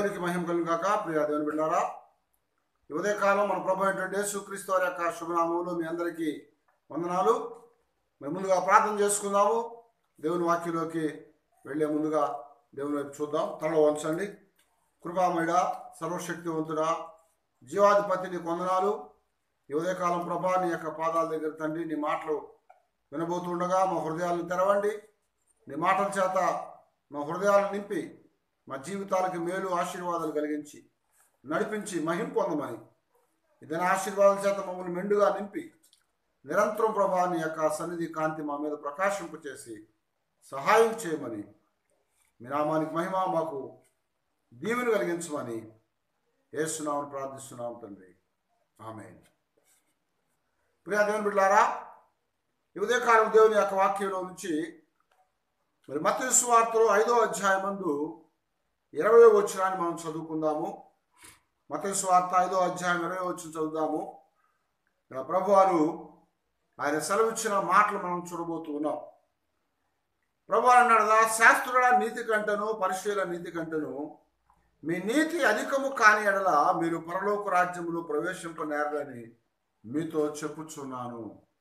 దేవునికి మహిమ కలుగు కాక ప్రియ దేవుని బిడ్డారా ఈ ఉదయకాలం మన ప్రభు అయినటువంటి యేసుక్రీస్తు వారి యొక్క శుభనామంలో మీ అందరికీ వందనాలు మేము ముందుగా ప్రార్థన చేసుకుందాము దేవుని వాక్యంలోకి వెళ్ళే ముందుగా దేవుని వైపు చూద్దాం తలలో వంచండి కృపామయుడ సర్వశక్తివంతుడా జీవాధిపతి నీ వందనాలు ఈ ఉదయకాలం ప్రభా నీ యొక్క పాదాల దగ్గర తండ్రి నీ మాటలు వినబోతుండగా మా హృదయాలను తెరవండి నీ మాటల చేత మా హృదయాలను నింపి మా జీవితాలకు మేలు ఆశీర్వాదాలు కలిగించి నడిపించి మహిం పొందమని ఇతని ఆశీర్వాదాల చేత మమ్మల్ని మెండుగా నింపి నిరంతరం ప్రభా నీ యొక్క సన్నిధి కాంతి మా మీద ప్రకాశింపు చేసి సహాయం చేయమని మీ నామానికి మహిమ మాకు దీవెన కలిగించమని ఏసునామని ప్రార్థిస్తున్నాం తండ్రి ఆమె ప్రియా దేవుని బిడ్డారా ఈ ఉదయకాలం దేవుని యొక్క వాక్యంలో నుంచి మరి మత వార్తలో ఐదో అధ్యాయం మందు ఇరవై వచ్చినాన్ని మనం చదువుకుందాము మత వార్త ఐదో అధ్యాయం ఇరవై వచ్చిన చదువుదాము ఇక్కడ ప్రభువారు ఆయన సెలవిచ్చిన మాటలు మనం చూడబోతూ ఉన్నాం ప్రభు అన్నాడు కదా శాస్త్రుల నీతి కంటను పరిశీల నీతి కంటను మీ నీతి అధికము కాని ఎడల మీరు పరలోక రాజ్యములు ప్రవేశింపనేరని మీతో చెప్పుచున్నాను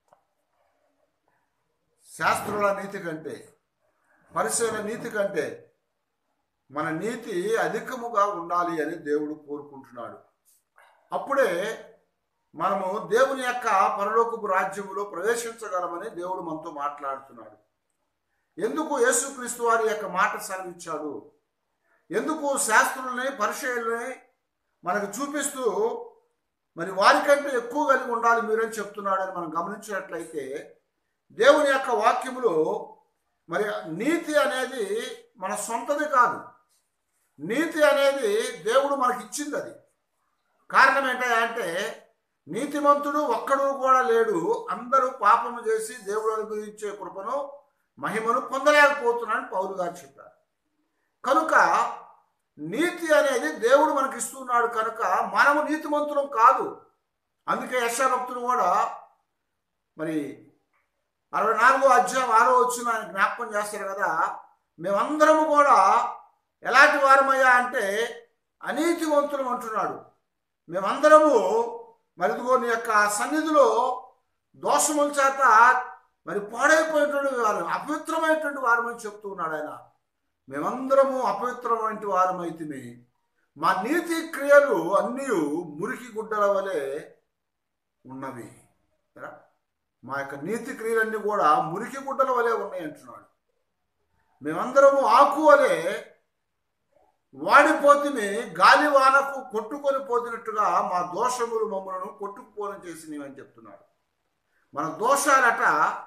శాస్త్రుల నీతి కంటే పరిశీలన నీతి కంటే మన నీతి అధికముగా ఉండాలి అని దేవుడు కోరుకుంటున్నాడు అప్పుడే మనము దేవుని యొక్క పరలోకపు రాజ్యములో ప్రవేశించగలమని దేవుడు మనతో మాట్లాడుతున్నాడు ఎందుకు యేసుక్రీస్తు వారి యొక్క మాట సెలవిచ్చాడు ఎందుకు శాస్త్రుల్ని పరిచయాలని మనకు చూపిస్తూ మరి వారికంటే ఎక్కువ కలిగి ఉండాలి మీరని చెప్తున్నాడని మనం గమనించినట్లయితే దేవుని యొక్క వాక్యములో మరి నీతి అనేది మన సొంతది కాదు నీతి అనేది దేవుడు మనకి ఇచ్చింది అది కారణం ఏంటంటే నీతిమంతుడు ఒక్కడు కూడా లేడు అందరూ పాపము చేసి దేవుడు అనుగ్రహించే కృపను మహిమను పొందలేకపోతున్నాడని పౌరు గారు చెప్పారు కనుక నీతి అనేది దేవుడు మనకి ఇస్తున్నాడు కనుక మనము నీతిమంతులం కాదు అందుకే యశాభక్తుడు కూడా మరి అరవై నాలుగో అధ్యాయం ఆరో వచ్చిన ఆయన జ్ఞాపకం చేస్తారు కదా మేమందరము కూడా ఎలాంటి వారమయ్యా అంటే అనీతివంతులం అంటున్నాడు మేమందరము మరి ఇదిగో నీ యొక్క సన్నిధిలో దోషముల చేత మరి పాడైపోయేటువంటి వారు అపవిత్రమైనటువంటి వారమని చెప్తూ ఉన్నాడు ఆయన మేమందరము అపవిత్రమైన వారమైతిమి మా నీతి క్రియలు అన్నీ మురికి గుడ్డల వలె ఉన్నవి కదా? మా యొక్క నీతి క్రియలన్నీ కూడా మురికి గుడ్డల వలె ఉన్నాయి అంటున్నాడు మేమందరము ఆకు వలె వాడిపోతుని గాలి వానకు కొట్టుకొని పోతున్నట్టుగా మా దోషములు మమ్మలను కొట్టుకుపోవడం చేసినవి చెప్తున్నాడు మన దోషాలట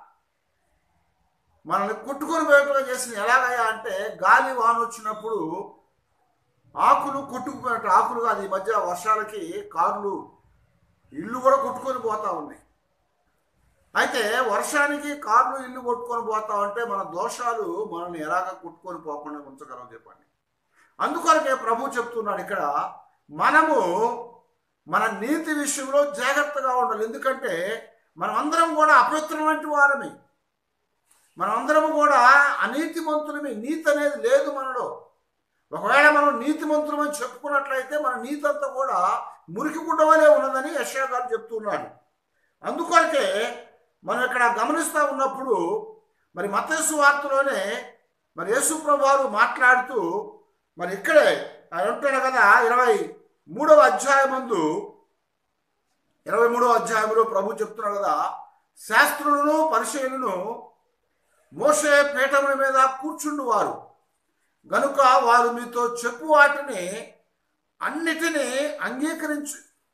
మనల్ని కొట్టుకొని పోయేట్టుగా చేసిన ఎలాగయ్యా అంటే గాలి వాన వచ్చినప్పుడు ఆకులు కొట్టుకుపోయినట్టు ఆకులు కాదు ఈ మధ్య వర్షాలకి కార్లు ఇల్లు కూడా కొట్టుకొని పోతా ఉన్నాయి అయితే వర్షానికి కార్లు ఇల్లు కొట్టుకొని పోతా ఉంటే మన దోషాలు మనల్ని ఎలాగ కొట్టుకొని పోకుండా ఉంచగలం చెప్పండి అందుకొరకే ప్రభు చెప్తున్నాడు ఇక్కడ మనము మన నీతి విషయంలో జాగ్రత్తగా ఉండాలి ఎందుకంటే మనం అందరం కూడా అపవిత్రమైన వారమే మనమందరం కూడా అనీతిమంతులమే నీతి అనేది లేదు మనలో ఒకవేళ మనం నీతిమంతులమని చెప్పుకున్నట్లయితే మన నీతి అంతా కూడా మురికి గుడ్డవలే ఉన్నదని యశా గారు చెప్తున్నాడు అందుకొరకే మనం ఇక్కడ గమనిస్తూ ఉన్నప్పుడు మరి మతేసు వార్తలోనే మరి యేసు ప్రభువారు మాట్లాడుతూ మరి ఇక్కడే ఆయన అంటాడు కదా ఇరవై మూడవ అధ్యాయం ముందు ఇరవై మూడవ అధ్యాయంలో ప్రభు చెప్తున్నాడు కదా శాస్త్రులను పరిశీలను మోసే పీఠముల మీద కూర్చుండువారు గనుక వారు మీతో చెప్పు వాటిని అన్నిటినీ అంగీకరించు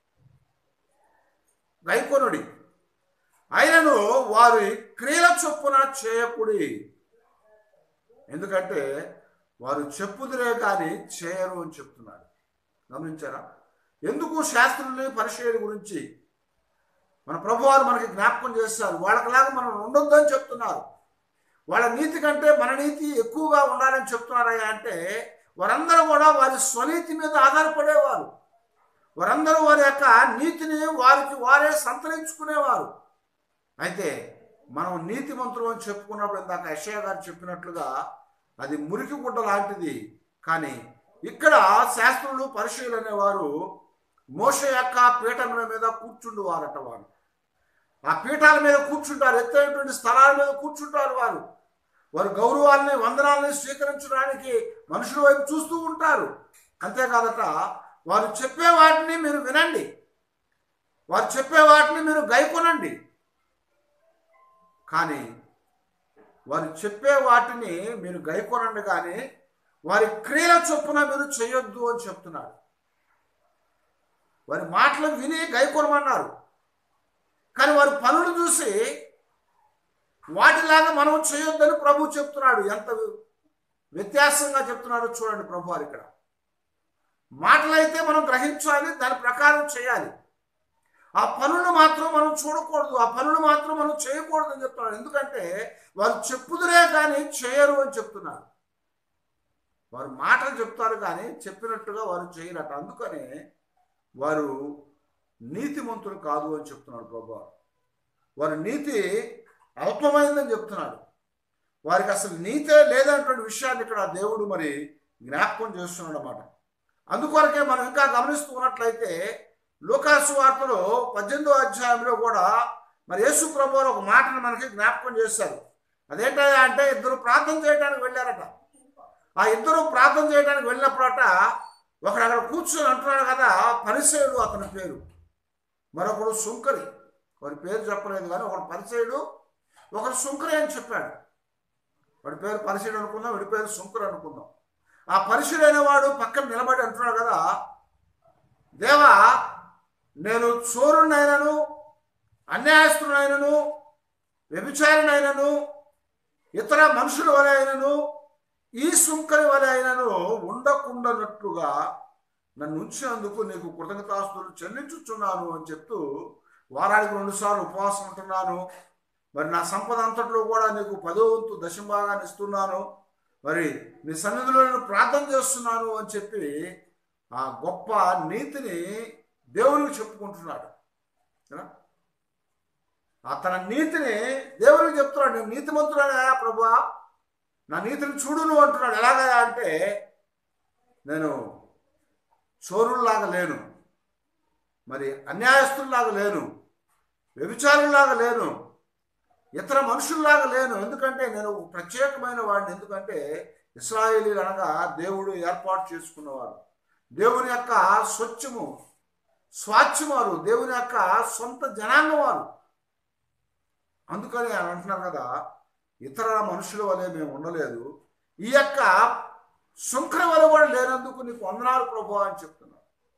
గైకొనుడి ఆయనను వారి క్రియల చొప్పున చేయకుడి ఎందుకంటే వారు చెప్పుదురే కానీ చేయరు అని చెప్తున్నాడు గమనించారా ఎందుకు శాస్త్రుల్ని పరిచయం గురించి మన ప్రభువారు మనకి జ్ఞాపకం చేస్తారు వాళ్ళకిలాగా మనం ఉండొద్దని చెప్తున్నారు వాళ్ళ నీతి కంటే మన నీతి ఎక్కువగా ఉండాలని చెప్తున్నారయ్యా అంటే వారందరూ కూడా వారి స్వనీతి మీద ఆధారపడేవారు వారందరూ వారి యొక్క నీతిని వారికి వారే సంతరించుకునేవారు అయితే మనం నీతిమంతులు అని చెప్పుకున్నప్పుడు ఇందాక యశయ్య గారు చెప్పినట్లుగా అది మురికి గుడ్డ లాంటిది కానీ ఇక్కడ శాస్త్రులు పరిశీలు అనేవారు మోష యొక్క పీఠముల మీద కూర్చుండువారట వారు ఆ పీఠాల మీద కూర్చుంటారు ఎత్తైనటువంటి స్థలాల మీద కూర్చుంటారు వారు వారు గౌరవాలని వందనాలని స్వీకరించడానికి మనుషుల వైపు చూస్తూ ఉంటారు అంతేకాదట వారు చెప్పే వాటిని మీరు వినండి వారు చెప్పే వాటిని మీరు గైకొనండి కానీ వారు చెప్పే వాటిని మీరు గైకొనండి కానీ వారి క్రియల చొప్పున మీరు చేయొద్దు అని చెప్తున్నాడు వారి మాటలు విని గైకొనమన్నారు కానీ వారి పనులు చూసి వాటిలాగా మనం చేయొద్దని ప్రభు చెప్తున్నాడు ఎంత వ్యత్యాసంగా చెప్తున్నాడో చూడండి ప్రభు వారు ఇక్కడ మాటలైతే మనం గ్రహించాలి దాని ప్రకారం చేయాలి ఆ పనులు మాత్రం మనం చూడకూడదు ఆ పనులు మాత్రం మనం చేయకూడదు అని చెప్తున్నాడు ఎందుకంటే వారు చెప్పుదురే కానీ చేయరు అని చెప్తున్నారు వారు మాటలు చెప్తారు కానీ చెప్పినట్టుగా వారు చేయరట అందుకనే వారు నీతిమంతులు కాదు అని చెప్తున్నాడు ప్రభు వారి నీతి అల్పమైందని చెప్తున్నాడు వారికి అసలు నీతే లేదన్నటువంటి విషయాన్ని ఇక్కడ దేవుడు మరి జ్ఞాపకం చేస్తున్నాడు అన్నమాట అందుకొరకే మనం ఇంకా గమనిస్తూ ఉన్నట్లయితే లోకాసు వార్తలో పద్దెనిమిదో అధ్యాయంలో కూడా మరి యేసు ప్రభు వారు ఒక మాటను మనకి జ్ఞాపకం చేశారు అదేంటయ్యా అంటే ఇద్దరు ప్రార్థన చేయడానికి వెళ్ళారట ఆ ఇద్దరు ప్రార్థన చేయడానికి వెళ్ళినప్పుడట ఒకడు అక్కడ కూర్చొని అంటున్నాడు కదా పరిసేయుడు అతని పేరు మరొకడు సుంకరి వాడి పేరు చెప్పలేదు కానీ ఒకడు పరిచయుడు ఒకడు సుంకరి అని చెప్పాడు వాడి పేరు పరిచయుడు అనుకుందాం వాడి పేరు సుంకరు అనుకుందాం ఆ పరిచయుడైన వాడు పక్కన నిలబడి అంటున్నాడు కదా దేవా నేను చోరునైనను అన్యాయస్తునైనను వ్యభిచారినైనను ఇతర మనుషుల వలె అయినను ఈ సుంకరి వలె అయినను ఉండకుండానట్లుగా నన్ను ఉంచినందుకు నీకు కృతజ్ఞతాస్తులు చెల్లించుచున్నాను అని చెప్తూ వారానికి రెండుసార్లు ఉపవాసం ఉంటున్నాను మరి నా సంపద అంతట్లో కూడా నీకు పదో వంతు దశంభాగాన్ని ఇస్తున్నాను మరి నీ సన్నిధిలో నేను ప్రార్థన చేస్తున్నాను అని చెప్పి ఆ గొప్ప నీతిని దేవునికి చెప్పుకుంటున్నాడు కదా? ఆ తన నీతిని దేవునికి చెప్తున్నాడు నేను నీతిమంతుడనే ప్రభా నా నీతిని చూడు నువ్వు అంటున్నాడు ఎలాగా అంటే నేను చోరుల్లాగా లేను మరి అన్యాయస్తుల్లాగా లేను వ్యభిచారుల్లాగా లేను ఇతర మనుషుల్లాగా లేను ఎందుకంటే నేను ఒక ప్రత్యేకమైన వాడిని ఎందుకంటే ఇస్రాయేలీలు అనగా దేవుడు ఏర్పాటు చేసుకున్నవారు దేవుని యొక్క స్వచ్ఛము స్వాచ్ఛం వారు దేవుని యొక్క సొంత జనాంగం వారు అందుకని ఆయన అంటున్నారు కదా ఇతర మనుషుల వలె మేము ఉండలేదు ఈ యొక్క శుంకర వల్ల కూడా లేనందుకు నీకు వందనాలు ప్రభు అని చెప్తున్నాడు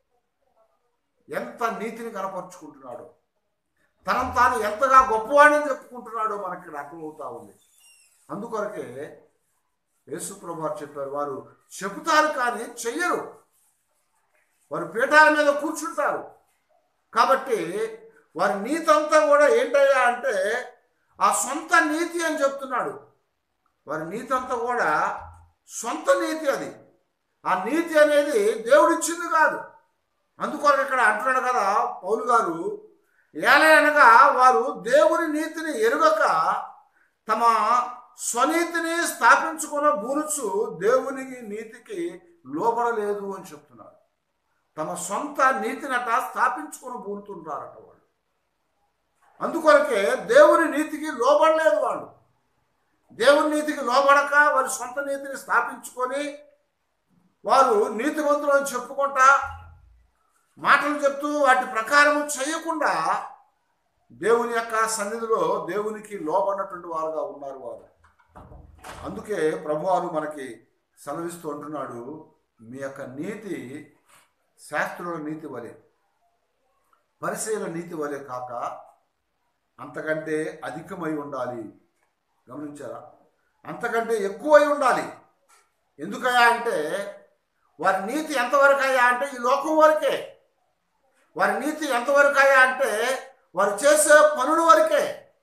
ఎంత నీతిని కనపరుచుకుంటున్నాడు తనం తాను ఎంతగా గొప్పవాడిని చెప్పుకుంటున్నాడో మనకి ఇక్కడ అర్థమవుతా ఉంది అందుకొరకే యేసు ప్రభు వారు చెప్పారు వారు చెబుతారు కానీ చెయ్యరు వారు పీఠాల మీద కూర్చుంటారు కాబట్టి వారి నీతి అంతా కూడా ఏంటయ్యా అంటే ఆ సొంత నీతి అని చెప్తున్నాడు వారి నీతి అంతా కూడా సొంత నీతి అది ఆ నీతి అనేది దేవుడిచ్చింది కాదు అందుకొరకు ఇక్కడ అంటున్నాడు కదా పౌలు గారు ఏలే అనగా వారు దేవుని నీతిని ఎరుగక తమ స్వనీతిని స్థాపించుకున్న బూరుచు దేవుని నీతికి లోబడలేదు అని చెప్తున్నారు తమ సొంత నీతినట స్థాపించుకుని బూరుతుంటారట వాళ్ళు అందుకొరకే దేవుని నీతికి లోబడలేదు వాళ్ళు దేవుని నీతికి లోబడక వారి సొంత నీతిని స్థాపించుకొని వారు నీతిమంతులు అని చెప్పుకుంటా మాటలు చెప్తూ వాటి ప్రకారం చేయకుండా దేవుని యొక్క సన్నిధిలో దేవునికి లోబడినటువంటి వారుగా ఉన్నారు వారు అందుకే ప్రభువారు మనకి సెలవిస్తూ అంటున్నాడు మీ యొక్క నీతి శాస్త్రుల నీతి వలె పరిశీల నీతి వలె కాక అంతకంటే అధికమై ఉండాలి గమనించారా అంతకంటే ఎక్కువై ఉండాలి ఎందుకయ్యా అంటే వారి నీతి ఎంతవరకు అయ్యా అంటే ఈ లోకం వరకే వారి నీతి ఎంతవరకు అయ్యా అంటే వారు చేసే పనుల వరకే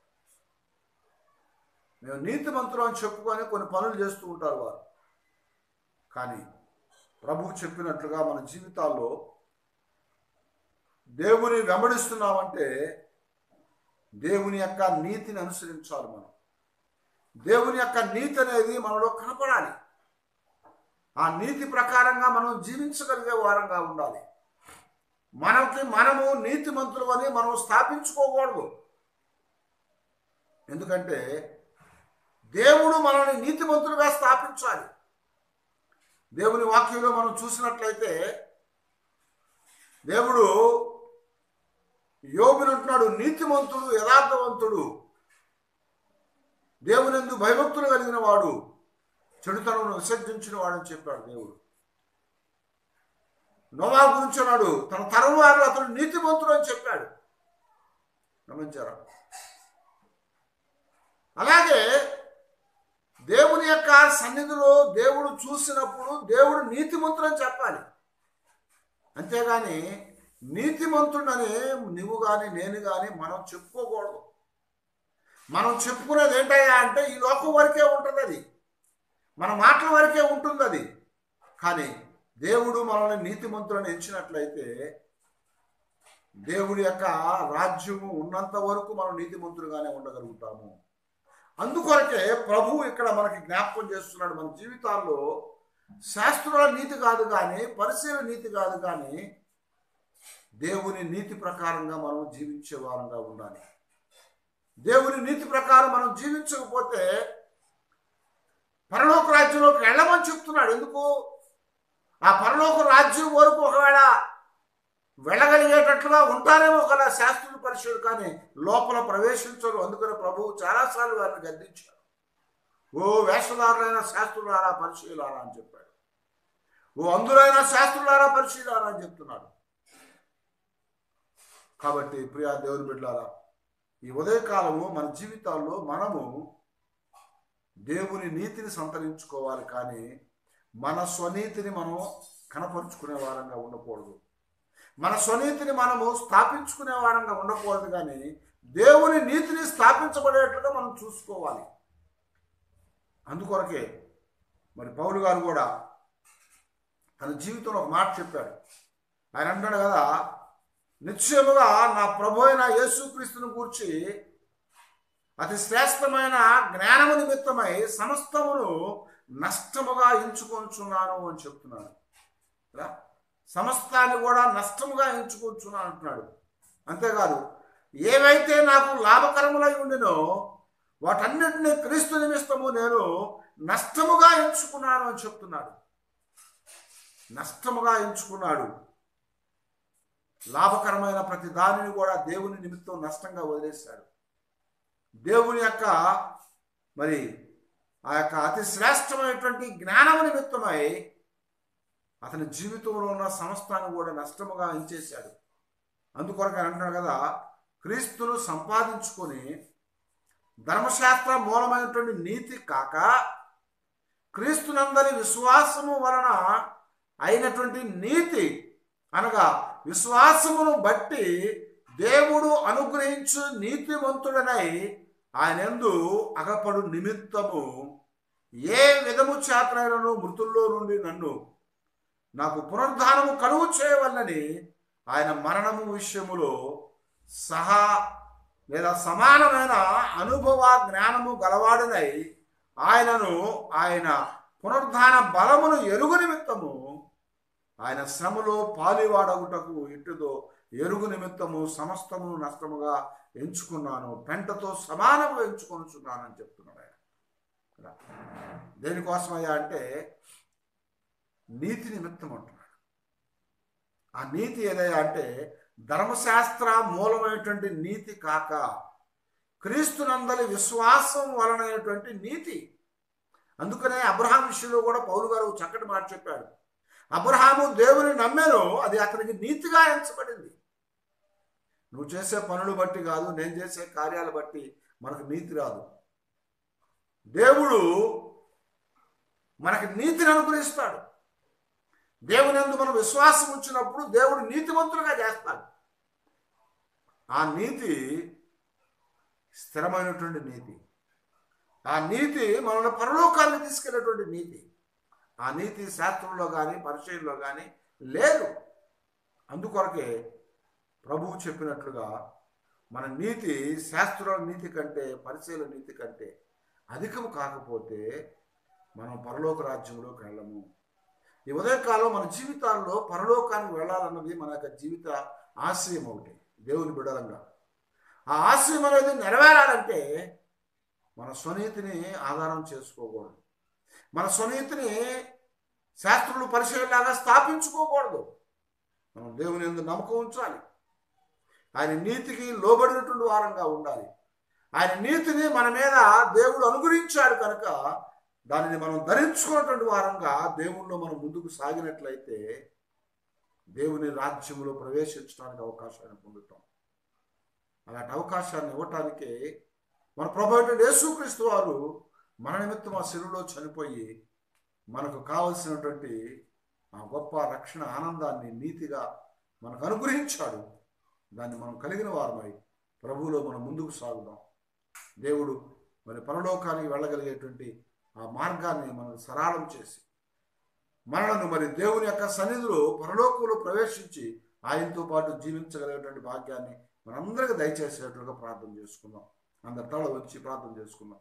మేము నీతిమంతులు అని చెప్పుకొని కొన్ని పనులు చేస్తూ ఉంటారు వారు కానీ ప్రభువు చెప్పినట్లుగా మన జీవితాల్లో దేవుని వెంబడిస్తున్నామంటే దేవుని యొక్క నీతిని అనుసరించాలి మనం దేవుని యొక్క నీతి అనేది మనలో కనపడాలి ఆ నీతి ప్రకారంగా మనం జీవించగలిగే వారంగా ఉండాలి మనకి మనము నీతిమంతులు అని మనం స్థాపించుకోకూడదు ఎందుకంటే దేవుడు మనల్ని నీతిమంతులుగా స్థాపించాలి దేవుని వాక్యంలో మనం చూసినట్లయితే దేవుడు యోగుని అంటున్నాడు నీతిమంతుడు యథార్థవంతుడు దేవునిందు భయభక్తులు కలిగిన వాడు చెడుతనను విసర్జించిన వాడని చెప్పాడు దేవుడు నోవా గురించి అన్నాడు తన తరం వారు అతను నీతిమంతుడు అని చెప్పాడు గమనించారా అలాగే దేవుని యొక్క సన్నిధిలో దేవుడు చూసినప్పుడు దేవుడు నీతిమంతుడు అని చెప్పాలి అంతేగాని నీతిమంతుడని నువ్వు కానీ నేను కానీ మనం చెప్పుకోకూడదు మనం చెప్పుకునేది ఏంటయ్యా అంటే ఈ లోకం వరకే ఉంటుంది అది మన మాటల వరకే ఉంటుంది అది కానీ దేవుడు మనల్ని నీతిమంతులను ఎంచినట్లయితే దేవుడి యొక్క రాజ్యము ఉన్నంత వరకు మనం నీతిమంతులుగానే ఉండగలుగుతాము అందుకొరకే ప్రభు ఇక్కడ మనకి జ్ఞాపకం చేస్తున్నాడు మన జీవితాల్లో శాస్త్రుల నీతి కాదు కానీ పరిశీలన నీతి కాదు కానీ దేవుని నీతి ప్రకారంగా మనం జీవించే వారంగా ఉండాలి దేవుని నీతి ప్రకారం మనం జీవించకపోతే పరలోక రాజ్యంలోకి వెళ్ళమని చెప్తున్నాడు ఎందుకు ఆ పరలోక రాజ్యం వరకు ఒకవేళ వెళ్ళగలిగేటట్లుగా ఉంటారేమో ఒకవేళ శాస్త్రుల పరిశీలి కానీ లోపల ప్రవేశించరు అందుకని ప్రభువు చాలాసార్లు వారిని గద్దించారు ఓ వేషధారులైన శాస్త్రులారా పరిశీలారా అని చెప్పాడు ఓ అందులైన శాస్త్రులారా పరిశీలారా అని చెప్తున్నాడు కాబట్టి ప్రియా దేవుని బిడ్డారా ఈ ఉదయకాలము మన జీవితాల్లో మనము దేవుని నీతిని సంతరించుకోవాలి కానీ మన స్వనీతిని మనం కనపరుచుకునే వారంగా ఉండకూడదు మన స్వనీతిని మనము స్థాపించుకునే వారంగా ఉండకూడదు కానీ దేవుని నీతిని స్థాపించబడేట్లుగా మనం చూసుకోవాలి అందుకొరకే మరి పౌలు గారు కూడా తన జీవితంలో ఒక మాట చెప్పాడు ఆయన అంటాడు కదా నిశ్చయముగా నా ప్రభు అయిన యేసుక్రీస్తుని గూర్చి అతి శ్రేష్టమైన జ్ఞానము నిమిత్తమై సమస్తమును నష్టముగా ఎంచుకొంచున్నాను అని చెప్తున్నాడు ఇలా సమస్తాన్ని కూడా నష్టముగా ఎంచుకొంచున్నాను అంటున్నాడు అంతేకాదు ఏవైతే నాకు లాభకరములై ఉండినో వాటన్నిటిని క్రీస్తు నిమిత్తము నేను నష్టముగా ఎంచుకున్నాను అని చెప్తున్నాడు నష్టముగా ఎంచుకున్నాడు లాభకరమైన ప్రతి దానిని కూడా దేవుని నిమిత్తం నష్టంగా వదిలేశాడు దేవుని యొక్క మరి ఆ యొక్క అతి శ్రేష్టమైనటువంటి జ్ఞానము నిమిత్తమై అతని జీవితంలో ఉన్న సమస్తాన్ని కూడా నష్టముగా ఎంచేశాడు అందుకొరకు ఆయన అంటున్నాడు కదా క్రీస్తును సంపాదించుకొని ధర్మశాస్త్ర మూలమైనటువంటి నీతి కాక క్రీస్తునందరి విశ్వాసము వలన అయినటువంటి నీతి అనగా విశ్వాసమును బట్టి దేవుడు అనుగ్రహించు నీతిమంతుడనై ఆయనందు అగపడు నిమిత్తము ఏ విధము చేతనైనను మృతుల్లో నుండి నన్ను నాకు పునరుద్ధానము కలుగు చేయవలనని ఆయన మరణము విషయములో సహా లేదా సమానమైన అనుభవ జ్ఞానము గలవాడునై ఆయనను ఆయన పునరుద్ధాన బలమును ఎరుగు నిమిత్తము ఆయన శ్రమలో పాలివాడగుటకు ఇట్టుదో ఎరుగు నిమిత్తము సమస్తమును నష్టముగా ఎంచుకున్నాను పెంటతో సమానముగా ఎంచుకొనుచున్నానని చెప్తున్నాడు ఆయన ఇలా. దేనికోసమయ్యా అంటే నీతి నిమిత్తం అంటున్నాడు ఆ నీతి ఏదయ్యా అంటే ధర్మశాస్త్ర మూలమైనటువంటి నీతి కాక క్రీస్తునందలి విశ్వాసం వలనైనటువంటి నీతి అందుకనే అబ్రహాం విషయంలో కూడా పౌలు గారు ఒక చక్కటి మాట చెప్పాడు అబ్రహాము దేవుని నమ్మాను అది అతనికి నీతిగా ఎంచబడింది నువ్వు చేసే పనులు బట్టి కాదు నేను చేసే కార్యాలు బట్టి మనకు నీతి రాదు దేవుడు మనకి నీతిని అనుగ్రహిస్తాడు దేవుని అందు మనం విశ్వాసం ఉంచినప్పుడు దేవుడు నీతిమంతులుగా చేస్తాడు ఆ నీతి స్థిరమైనటువంటి నీతి ఆ నీతి మనల్ని పరలోకాన్ని తీసుకెళ్ళేటువంటి నీతి ఆ నీతి శాస్త్రంలో కానీ పరిచయంలో కానీ లేదు అందుకొరకే ప్రభువు చెప్పినట్లుగా మన నీతి శాస్త్రాల నీతి కంటే పరిచయాల నీతి కంటే అధికము కాకపోతే మనం పరలోక రాజ్యంలోకి వెళ్ళము ఈ ఉదయకాలం మన జీవితాల్లో పరలోకానికి వెళ్ళాలన్నది మన యొక్క జీవిత ఆశయం ఒకటి దేవుని బిడలంగా ఆ ఆశయం అనేది నెరవేరాలంటే మన స్వనీతిని ఆధారం చేసుకోకూడదు మన స్వనీతిని శాస్త్రులు పరిచయంలాగా స్థాపించుకోకూడదు మనం దేవుని ఎందు నమ్మకం ఉంచాలి ఆయన నీతికి లోబడినటువంటి వారంగా ఉండాలి ఆయన నీతిని మన మీద దేవుడు అనుగ్రహించాడు కనుక దానిని మనం ధరించుకున్నటువంటి వారంగా దేవుణ్ణి మనం ముందుకు సాగినట్లయితే దేవుని రాజ్యంలో ప్రవేశించడానికి అవకాశాన్ని పొందుతాం అలాంటి అవకాశాన్ని ఇవ్వటానికి మన ప్రభు అయినటువంటి యేసుక్రీస్తు వారు మన నిమిత్తం ఆ శిలువలో చనిపోయి మనకు కావలసినటువంటి ఆ గొప్ప రక్షణ ఆనందాన్ని నీతిగా మనకు అనుగ్రహించాడు దాన్ని మనం కలిగిన వారమై ప్రభువులో మనం ముందుకు సాగుదాం దేవుడు మరి పరలోకానికి వెళ్ళగలిగేటువంటి ఆ మార్గాన్ని మనం సరళం చేసి మనలను మరి దేవుని యొక్క సన్నిధిలో పరలోకంలో ప్రవేశించి ఆయనతో పాటు జీవించగలిగేటువంటి భాగ్యాన్ని మనందరికీ దయచేసేట్లుగా ప్రార్థన చేసుకుందాం అందరి తల వచ్చి ప్రార్థన చేసుకుందాం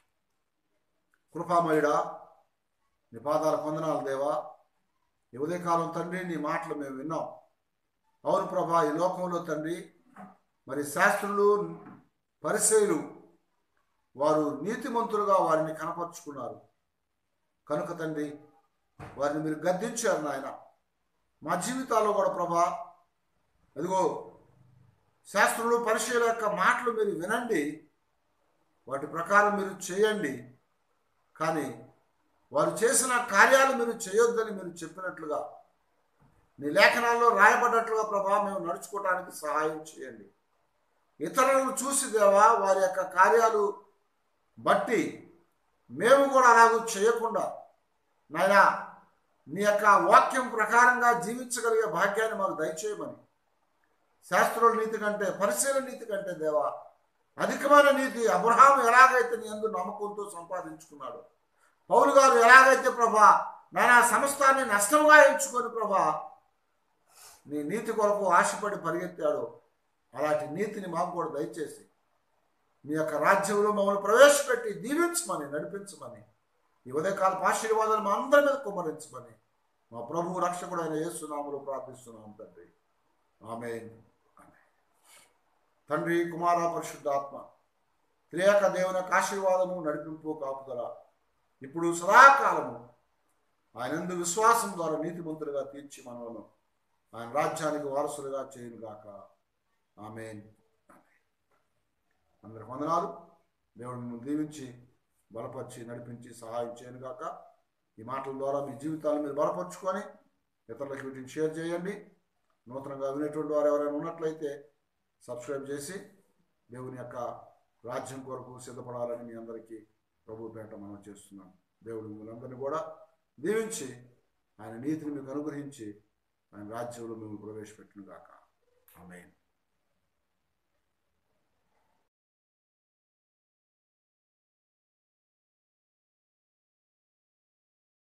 కృపామయుడా నీ పాదాల కొందనాలు దేవా ఈ ఉదయకాలం తండ్రి నీ మాటలు మేము విన్నాం అవును ప్రభా ఈ లోకంలో తండ్రి మరి శాస్త్రులు పరిచయులు వారు నీతిమంతులుగా వారిని కనపరుచుకున్నారు కనుక తండ్రి వారిని మీరు గద్దించారు నాయన మా జీవితాల్లో కూడా ప్రభా అదిగో శాస్త్రులు పరిచయుల యొక్క మాటలు మీరు వినండి వాటి ప్రకారం మీరు చేయండి కానీ వారు చేసిన కార్యాలు మీరు చేయొద్దని మీరు చెప్పినట్లుగా నీ లేఖనాల్లో రాయబడ్డట్లుగా ప్రభా మేము నడుచుకోవడానికి సహాయం చేయండి ఇతరులను చూసి దేవా వారి యొక్క కార్యాలు బట్టి మేము కూడా అలాగూ చేయకుండా నాయనా నీ యొక్క వాక్యం ప్రకారంగా జీవించగలిగే భాగ్యాన్ని మాకు దయచేయమని శాస్త్రుల నీతి కంటే పరిశీలన నీతి కంటే దేవా అధికమైన నీతి అబ్రహాం ఎలాగైతే నీ అందు నమ్మకంతో సంపాదించుకున్నాడు పౌలు గారు ఎలాగైతే ప్రభా నాయన సమస్తాన్ని నష్టంగా ఎంచుకొని ప్రభా నీ నీతి కొరకు ఆశపడి పరిగెత్తాడు అలాంటి నీతిని మాకు కూడా దయచేసి నీ యొక్క రాజ్యంలో మమ్మల్ని ప్రవేశపెట్టి దీవించమని నడిపించమని ఈ ఉదయకాల ఆశీర్వాదాలు మా అందరి మీద కుమ్మరించమని మా ప్రభువు రక్షకుడు అయిన యేసునాములు ప్రార్థిస్తున్నాం తండ్రి ఆమె తండ్రి కుమార పరిశుద్ధాత్మ త్రియాక దేవుని యొక్క ఆశీర్వాదము నడిపింపు కాపుదల ఇప్పుడు సదాకాలము ఆయనందు విశ్వాసం ద్వారా నీతిమంతులుగా తీర్చి మనలను ఆయన రాజ్యానికి వారసులుగా చేయను గాక ఆమె అందరి వందనాలు దేవుడు మిమ్మల్ని దీవించి బలపరిచి నడిపించి సహాయం చేయను గాక ఈ మాటల ద్వారా మీ జీవితాలను మీరు బలపరుచుకొని ఇతరులకు వీటిని షేర్ చేయండి నూతనంగా వినేటువంటి వారు ఎవరైనా ఉన్నట్లయితే సబ్స్క్రైబ్ చేసి దేవుని యొక్క రాజ్యం కొరకు సిద్ధపడాలని మీ అందరికీ ప్రభు పేట మనం చేస్తున్నాం దేవుడు మిమ్మల్ని కూడా దీవించి ఆయన నీతిని మీకు అనుగ్రహించి ఆయన రాజ్యంలో మేము ప్రవేశపెట్టును గాక ఆమె